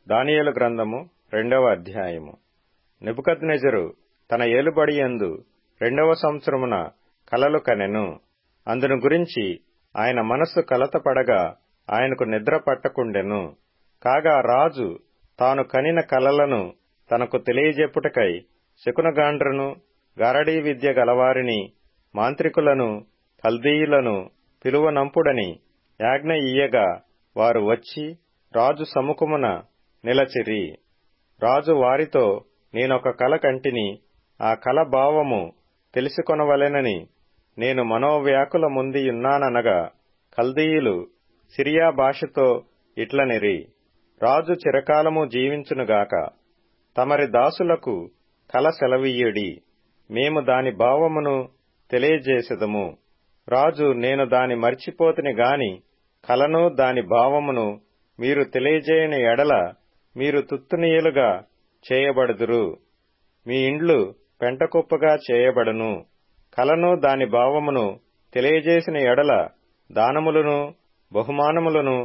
దానియేలు గ్రంథము రెండవ అధ్యాయము నెబుకద్నెజరు తన ఏలుబడి యందు రెండవ సంవత్సరమున కలలు కనెను అందును గురించి ఆయన మనస్సు కలతపడగా ఆయనకు నిద్ర పట్టకుండెను కాగా రాజు తాను కనిన కలలను తనకు తెలియజెప్పుటకై శకునగాండ్రను గారడీ విద్య గలవారిని మాంత్రికులను కల్దీయులను పిలువనంపుడని యాజ్ఞ ఇయ్యగా వారు వచ్చి రాజు సముఖమున నిలచిరి రాజు వారితో నేనొక కల కంటిని ఆ కల భావము తెలుసుకొనవలెనని నేను మనోవ్యాకుల ముందియున్నాననగా కల్దీయులు సిరియా భాషతో ఇట్లనిరి రాజు చిరకాలము జీవించునుగాక తమరి దాసులకు కల సెలవీయుడి మేము దాని భావమును తెలియజేసెదము రాజు నేను దాని మర్చిపోతిని గాని కలను దాని భావమును మీరు తెలియజేయని ఎడల మీరు తుత్తునీయులుగా చేయబడుదురు మీ ఇండ్లు పెంటకుప్పగా చేయబడును కలను దాని భావమును తెలియజేసిన ఎడల దానములను బహుమానములను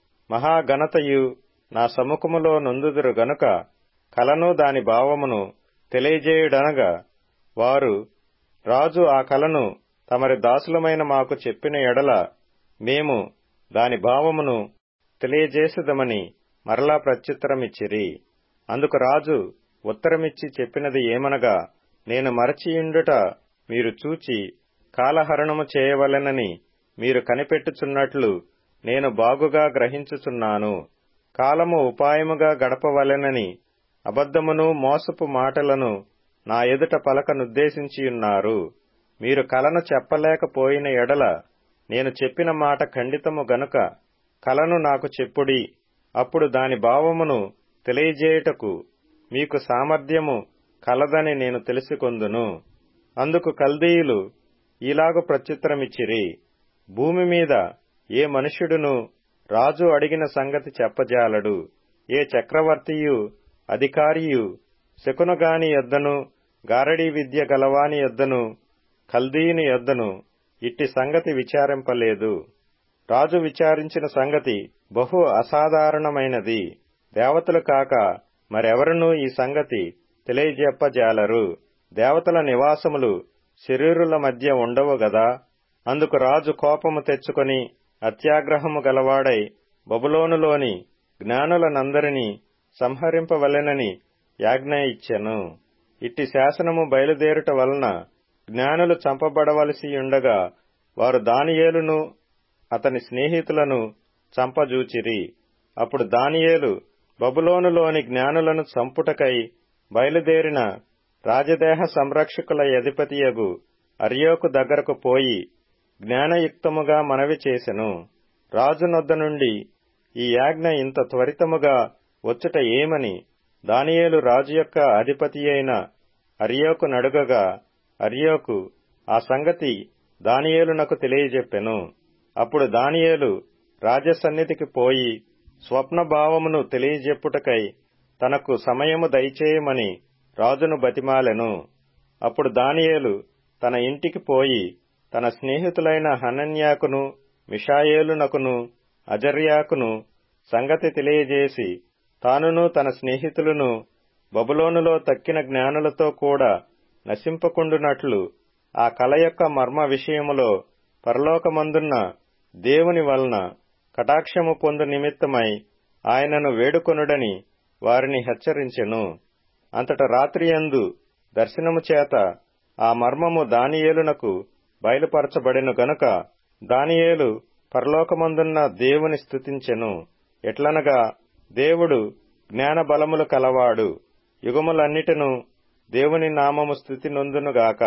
మహాఘనతయు నా సముఖములో నొందుదురు గనుక కలను దాని భావమును తెలియజేయుడనగా వారు రాజు ఆ కలను తమరి దాసులమైన మాకు చెప్పిన ఎడల మేము దాని భావమును తెలియజేసేదమని మరలా ప్రత్యుత్తరమిచ్చిరి అందుకు రాజు ఉత్తరమిచ్చి చెప్పినది ఏమనగా నేను మరచియుండుట మీరు చూచి కాలహరణము చేయవలెనని మీరు కనిపెట్టుచున్నట్లు నేను బాగుగా గ్రహించుచున్నాను కాలము ఉపాయముగా గడపవలెనని అబద్ధమును మోసపు మాటలను నా ఎదుట పలకనుద్దేశించియున్నారు మీరు కలను చెప్పలేకపోయిన ఎడల నేను చెప్పిన మాట ఖండితము గనుక కలను నాకు చెప్పుడి అప్పుడు దాని భావమును తెలియజేయుటకు మీకు సామర్థ్యము కలదని నేను తెలుసుకొందును అందుకు కల్దీయులు ఇలాగు ప్రత్యుత్తరమిచ్చిరి భూమి మీద ఏ మనుష్యుడును రాజు అడిగిన సంగతి చెప్పజాలడు ఏ చక్రవర్తియు అధికారియు శకునగాని యొద్దను గారడీ విద్య గలవాని యొద్దను కల్దీయుని యొద్దను ఇట్టి సంగతి విచారింపలేదు రాజు విచారించిన సంగతి బహు అసాధారణమైనది దేవతలు కాక మరెవరనూ ఈ సంగతి తెలియజెప్పజాలరు దేవతల నివాసములు శరీరుల మధ్య ఉండవు గదా అందుకు రాజు కోపము తెచ్చుకొని అత్యాగ్రహము గలవాడై బబులోనులోని జ్ఞానులనందరినీ సంహరింపవలెనని యాజ్ఞ ఇచ్చెను ఇట్టి శాసనము బయలుదేరుట వలన జ్ఞానులు చంపబడవలసియుండగా వారు దానియేలును అతని స్నేహితులను చంపజూచిరి అప్పుడు దానియేలు బబులోనులోని జ్ఞానులను చంపుటకై బయలుదేరిన రాజదేహ సంరక్షకుల అధిపతియగు అర్యోకు దగ్గరకు పోయి జ్ఞానయుక్తముగా మనవి చేసెను రాజునొద్ద నుండి ఈ యాజ్ఞ ఇంత త్వరితముగా వచ్చుట ఏమని దానియేలు రాజు యొక్క అధిపతి అయిన అర్యోకు నడుగగా అర్యోకు ఆ సంగతి దానియేలునకు తెలియజెప్పెను అప్పుడు దానియేలు రాజసన్నిధికి పోయి స్వప్నభావమును తెలియజెప్పుటకై తనకు సమయము దయచేయమని రాజును బతిమాలెను అప్పుడు దానియేలు తన ఇంటికి పోయి తన స్నేహితులైన హనన్యాకును మిషాయేలునకును అజర్యాకును సంగతి తెలియజేసి తానును తన స్నేహితులను బబులోనులో తక్కిన జ్ఞానులతో కూడా నశింపకుండునట్లు ఆ కల యొక్క మర్మ విషయములో పరలోకమందున్న దేవుని వలన కటాక్షము పొందు నిమిత్తమై ఆయనను వేడుకొనుడని వారిని హెచ్చరించెను అంతట రాత్రియందు దర్శనము చేత ఆ మర్మము దానియేలునకు బయలుపరచబడెను గనుక దానియేలు పరలోకమందున్న దేవుని స్తుతించెను ఎట్లనగా దేవుడు జ్ఞాన బలములు కలవాడు యుగములన్నిటిను దేవుని నామము స్థుతి నొందునుగాక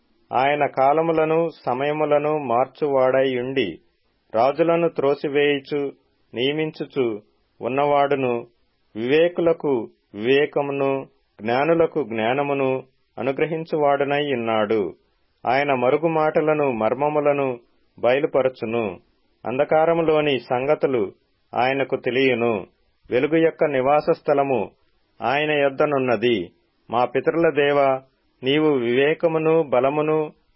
ఆయన కాలములను సమయములను మార్చువాడై ఉండి రాజులను త్రోసివేయుచు నియమించుచు ఉన్నవాడును వివేకులకు వివేకమును జ్ఞానులకు జ్ఞానమును అనుగ్రహించువాడునై ఉన్నాడు ఆయన మరుగు మాటలను మర్మములను బయలుపరచును అంధకారములోని సంగతులు ఆయనకు తెలియను వెలుగు యొక్క నివాస స్థలము ఆయన యొద్దనున్నది మా పితరుల దేవా నీవు వివేకమును బలమును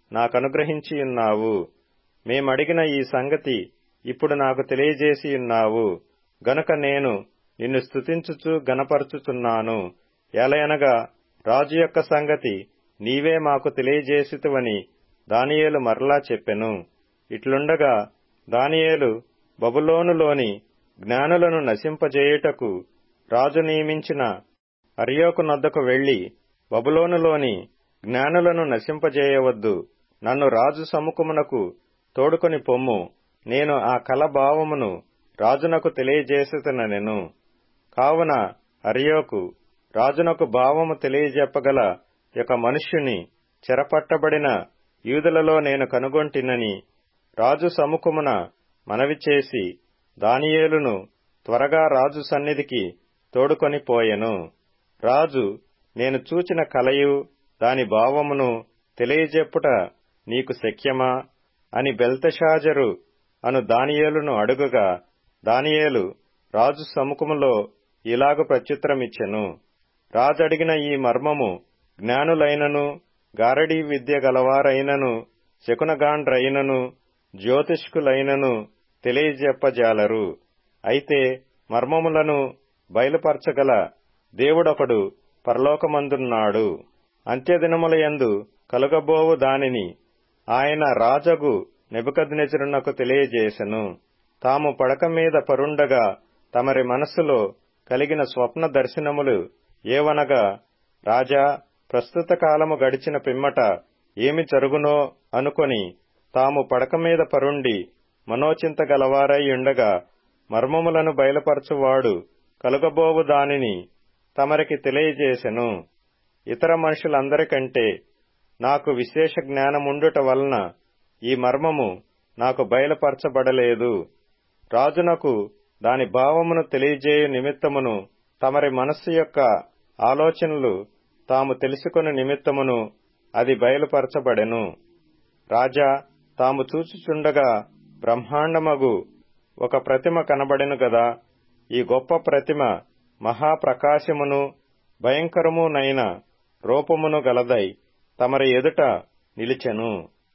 నాకనుగ్రహించియున్నావు మేమడిగిన ఈ సంగతి ఇప్పుడు నాకు తెలియజేసి ఉన్నావు గనుక నేను నిన్ను స్తుతించుచు గనపరుచుచున్నాను ఎలయనగా రాజు యొక్క సంగతి నీవే మాకు తెలియజేసితువని దానియేలు మరలా చెప్పెను ఇట్లుండగా దానియేలు బబులోనులోని జ్ఞానులను నశింపజేయుటకు రాజు నియమించిన అర్యోకు నొద్దకు వెళ్లి బబులోనులోని జ్ఞానులను నశింపజేయవద్దు నన్ను రాజు సముఖమునకు తోడుకొని పొమ్ము నేను ఆ కల భావమును రాజునకు తెలియజేసుతునెను కావున అర్యోకు రాజునకు భావము తెలియజెప్పగల యొక్క మనుష్యుని చెరపట్టబడిన యూదులలో నేను కనుగొంటినని రాజు సముఖమున మనవి చేసి దానియేలును త్వరగా రాజు సన్నిధికి తోడుకొని పోయెను రాజు నేను చూచిన కలయు దాని భావమును తెలియజెప్పుట నీకు శక్యమా అని బెల్తషాజరు అను దానియేలును అడుగగా దానియేలు రాజు సముఖములో ఇలాగు ప్రత్యుత్తరమిచ్చెను రాజడిగిన ఈ మర్మము జ్ఞానులైనను గారడీ విద్య గలవారైనను శకునగాండ్రైనను జ్యోతిష్కులైనను తెలియజెప్పజాలరు అయితే మర్మములను బయలుపరచగల దేవుడొకడు పరలోకమందున్నాడు అంత్యదినములయందు కలుగబోవు దానిని ఆయన రాజగు నెబుకద్నెజరునకు తెలియజేసెను తాము పడక మీద పరుండగా తమరి మనస్సులో కలిగిన స్వప్న దర్శనములు ఏవనగా రాజా ప్రస్తుత కాలము గడిచిన పిమ్మట ఏమి జరుగునో అనుకొని తాము పడక మీద పరుండి మనోచింత గలవారై ఉండగా మర్మములను బయలుపరచువాడు కలుగబోవు దానిని తమరికి తెలియజేసెను ఇతర మనుషులందరికంటే నాకు విశేష జ్ఞానముండుట వలన ఈ మర్మము నాకు బయలుపరచబడలేదు రాజునకు దాని భావమును తెలియజేయు నిమిత్తమును తమరి మనస్సు యొక్క ఆలోచనలు తాము తెలుసుకుని నిమిత్తమును అది బయలుపరచబడెను రాజా తాము చూచుచుండగా బ్రహ్మాండమగు ఒక ప్రతిమ కనబడెను గదా ఈ గొప్ప ప్రతిమ మహాప్రకాశమును భయంకరమునైన రూపమును గలదై తమరి ఎదుట నిలిచెను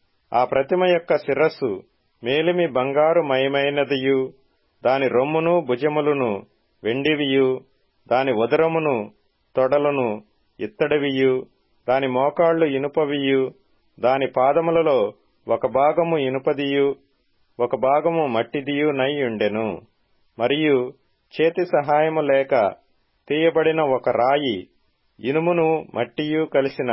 ఆ ప్రతిమ యొక్క శిరస్సు మేలిమి బంగారు మయమైనదియు దాని రొమ్మును భుజములను వెండివియు దాని ఉదరమును తొడలను ఇత్తడివియు దాని మోకాళ్లు ఇనుపవియు దాని పాదములలో ఒక భాగము ఇనుపదియు ఒక భాగము మట్టిదియు నై ఉండెను మరియు చేతి సహాయము లేక తీయబడిన ఒక రాయి ఇనుమును మట్టియు కలిసిన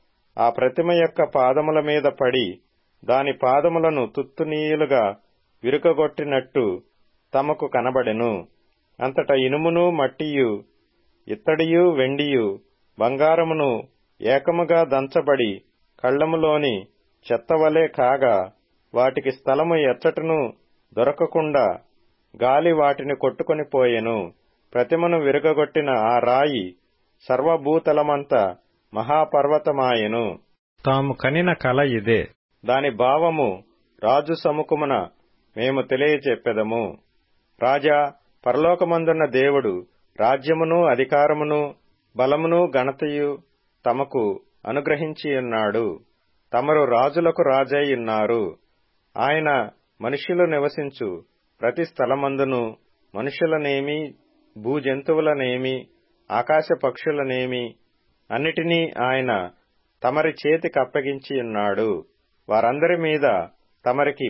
ఆ ప్రతిమ యొక్క పాదముల మీద పడి దాని పాదములను తుత్తునీయులుగా విరుకగొట్టినట్టు తమకు కనబడెను అంతట ఇనుమును మట్టియు ఇత్తడియు వెండియు బంగారమును ఏకముగా దంచబడి కళ్లములోని చెత్తవలే కాగా వాటికి స్థలము ఎచ్చటను దొరకకుండా గాలి వాటిని కొట్టుకొని పోయెను ప్రతిమను విరగగొట్టిన ఆ రాయి సర్వభూతలమంతా మహాపర్వతమాయెను తాము కనిన కల ఇదే దాని భావము రాజు సముఖమున మేము తెలియచెప్పెదము రాజా పరలోకమందున్న దేవుడు రాజ్యమును అధికారమును బలమును ఘనతయు తమకు అనుగ్రహించియున్నాడు తమరు రాజులకు రాజై ఉన్నారు ఆయన మనుష్యులు నివసించు ప్రతి స్థలమందును మనుషులనేమి భూజంతువులనేమి ఆకాశ పక్షులనేమి అన్నిటినీ ఆయన తమరి చేతికప్పగించియున్నాడు వారందరి మీద తమరికి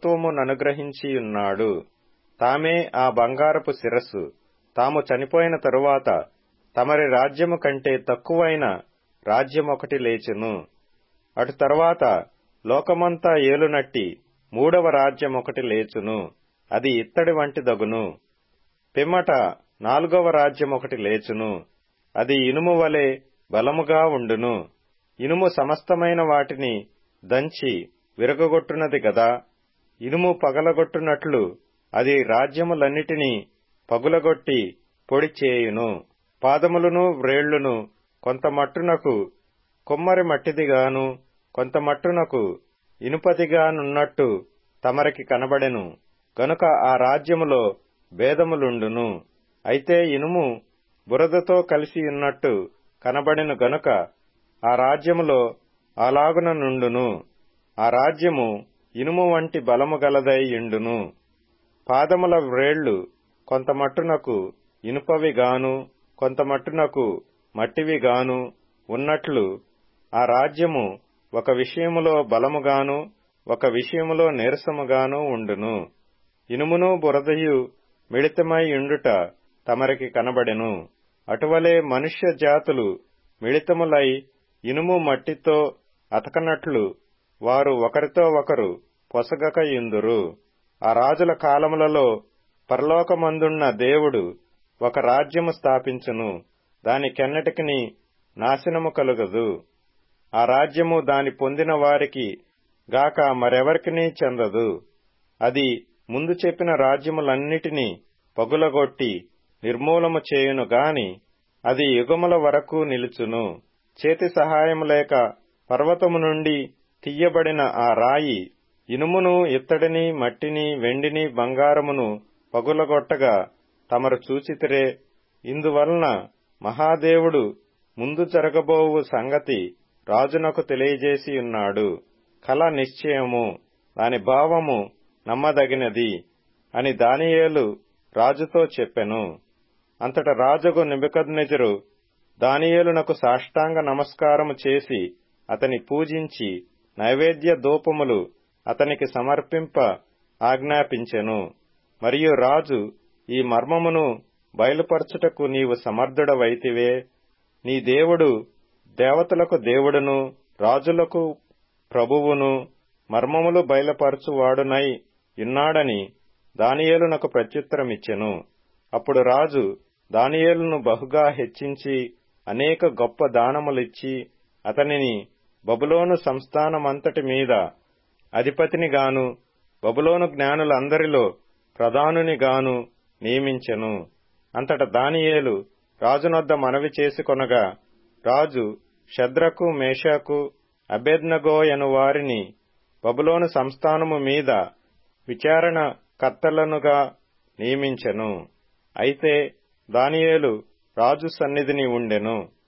ప్రభుత్వముననుగ్రహించియున్నాడు తామే ఆ బంగారపు శిరస్సు తాము చనిపోయిన తరువాత తమరి రాజ్యము కంటే తక్కువైన రాజ్యమొకటి లేచును అటు తరువాత లోకమంతా ఏలునట్టి మూడవ రాజ్యమొకటి లేచును అది ఇత్తడి వంటి దగును పిమ్మట నాలుగవ రాజ్యమొకటి లేచును అది ఇనుము వలె బలముగా ఉండును ఇనుము సమస్తమైన వాటిని దంచి విరగగొట్టునది గదా ఇనుము పగలగొట్టునట్లు అది రాజ్యములన్నిటినీ పగులగొట్టి పొడి చేయును పాదములను వ్రేళ్లును కొంత మట్టునకు కొమ్మరి మట్టిదిగాను కొంత మట్టునకు ఇనుపదిగానున్నట్టు తమరికి కనబడెను గనుక ఆ రాజ్యములో భేదములుండును అయితే ఇనుము బురదతో కలిసి ఉన్నట్టు కనబడెను గనుక ఆ రాజ్యములో అలాగున నుండును ఆ రాజ్యము ఇనుము వంటి బలము గలదై ఇండును పాదముల వ్రేళ్లు కొంత మట్టునకు ఇనుపవి గాను కొంత మట్టునకు మట్టివి గాను ఉన్నట్లు ఆ రాజ్యము ఒక విషయములో బలముగాను ఒక విషయములో నీరసముగాను ఉండును ఇనుమును బురదయు మిళితమై ఉండుట తమరికి కనబడెను అటువలే మనుష్య జాతులు మిళితములై ఇనుము మట్టితో అతకనట్లు వారు ఒకరితో ఒకరు పొసగక ఇందురు ఆ రాజుల కాలములలో పరలోకమందున్న దేవుడు ఒక రాజ్యము స్థాపించును దానికెన్నటికి నాశనము కలుగదు ఆ రాజ్యము దాని పొందిన వారికి గాక మరెవరికినీ చెందదు అది ముందు చెప్పిన రాజ్యములన్నిటినీ పగులగొట్టి నిర్మూలము చేయును గాని అది యుగముల వరకు నిలుచును చేతి సహాయము లేక పర్వతము నుండి తీయబడిన ఆ రాయి ఇనుమును ఇత్తడిని మట్టిని వెండిని బంగారమును పగులగొట్టగా తమరు చూచితిరే ఇందువలన మహాదేవుడు ముందు జరగబోవు సంగతి రాజునకు తెలియజేసి ఉన్నాడు కల నిశ్చయము దాని భావము నమ్మదగినది అని దానియేలు రాజుతో చెప్పెను అంతట రాజుకు నిబికద్నెజరు దానియేలునకు సాష్టాంగ నమస్కారము చేసి అతని పూజించి నైవేద్య దూపములు అతనికి సమర్పింప ఆజ్ఞాపించెను మరియు రాజు ఈ మర్మమును బయలుపరచుటకు నీవు సమర్థుడవైతివే నీ దేవుడు దేవతలకు దేవుడును రాజులకు ప్రభువును మర్మములు బయలుపరచువాడునై ఉన్నాడని దానియేలునకు ప్రత్యుత్తరమిచ్చెను అప్పుడు రాజు దానియేలును బహుగా హెచ్చించి అనేక గొప్ప దానములిచ్చి అతనిని బబులోను సంస్థానమంతటి మీద అధిపతినిగాను బబులోను జ్ఞానులందరిలో ప్రధానునిగాను నియమించెను అంతట దానియేలు రాజునొద్ద మనవి చేసుకొనగా రాజు శద్రకు మేషకు అభేద్నగోయను వారిని బబులోను సంస్థానము మీద విచారణ కర్తలనుగా నియమించెను అయితే దానియేలు రాజు సన్నిధిని ఉండెను